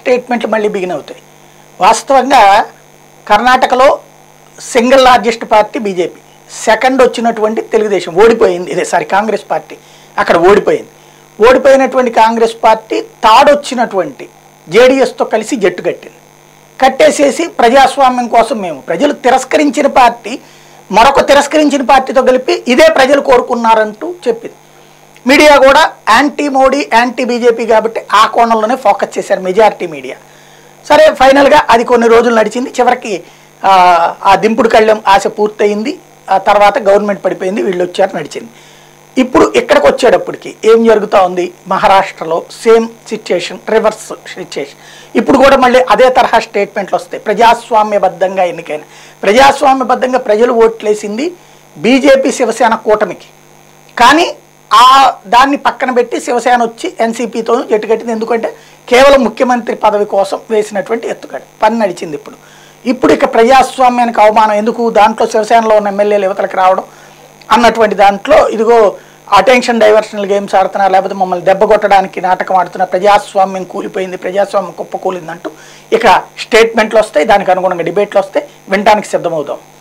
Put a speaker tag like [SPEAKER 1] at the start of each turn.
[SPEAKER 1] స్టేట్మెంట్లు మళ్ళీ బిగిన్ అవుతాయి వాస్తవంగా కర్ణాటకలో single largest party BJP second వచ్చినటువంటి తెలుగుదేశం ఓడిపోయింది ఇదే సారీ కాంగ్రెస్ పార్టీ అక్కడ ఓడిపోయింది ఓడిపోయినటువంటి కాంగ్రెస్ పార్టీ తాడొచ్చినటువంటి జేడీఎస్తో కలిసి జట్టు కట్టింది కట్టేసేసి ప్రజాస్వామ్యం కోసం మేము ప్రజలు తిరస్కరించిన పార్టీ మరొక తిరస్కరించిన పార్టీతో కలిపి ఇదే ప్రజలు కోరుకున్నారంటూ చెప్పింది మీడియా కూడా యాంటీ మోడీ యాంటీ బీజేపీ కాబట్టి ఆ కోణంలోనే ఫోకస్ చేశారు మెజారిటీ మీడియా సరే ఫైనల్గా అది కొన్ని రోజులు నడిచింది చివరికి ఆ, ఆ దింపుడు కళ్ళెం ఆశ పూర్తయింది ఆ తర్వాత గవర్నమెంట్ పడిపోయింది వీళ్ళు వచ్చారు నడిచింది ఇప్పుడు ఇక్కడికి వచ్చేటప్పటికి ఏం జరుగుతూ ఉంది మహారాష్ట్రలో సేమ్ సిచ్యుయేషన్ రివర్స్ సిచ్యుయేషన్ ఇప్పుడు కూడా మళ్ళీ అదే తరహా స్టేట్మెంట్లు వస్తాయి ప్రజాస్వామ్యబద్ధంగా ఎన్నికైన ప్రజాస్వామ్యబద్ధంగా ప్రజలు ఓట్లేసింది బీజేపీ శివసేన కూటమికి కానీ ఆ దాన్ని పక్కన పెట్టి శివసేన వచ్చి ఎన్సీపీతో ఎట్టుకట్టింది ఎందుకంటే కేవలం ముఖ్యమంత్రి పదవి కోసం వేసినటువంటి ఎత్తుగడ పని నడిచింది ఇప్పుడు ఇప్పుడు ఇక ప్రజాస్వామ్యానికి అవమానం ఎందుకు దాంట్లో శివసేనలో ఉన్న ఎమ్మెల్యేలు యువతలకు రావడం అన్నటువంటి దాంట్లో ఇదిగో అటెన్షన్ డైవర్షనల్ గేమ్స్ ఆడుతున్నారు లేకపోతే మమ్మల్ని దెబ్బ కొట్టడానికి నాటకం ఆడుతున్న ప్రజాస్వామ్యం కూలిపోయింది ప్రజాస్వామ్యం కుప్పకూలిందంటూ ఇక స్టేట్మెంట్లు వస్తాయి దానికి అనుగుణంగా డిబేట్లు వస్తాయి వినడానికి సిద్ధమవుతాం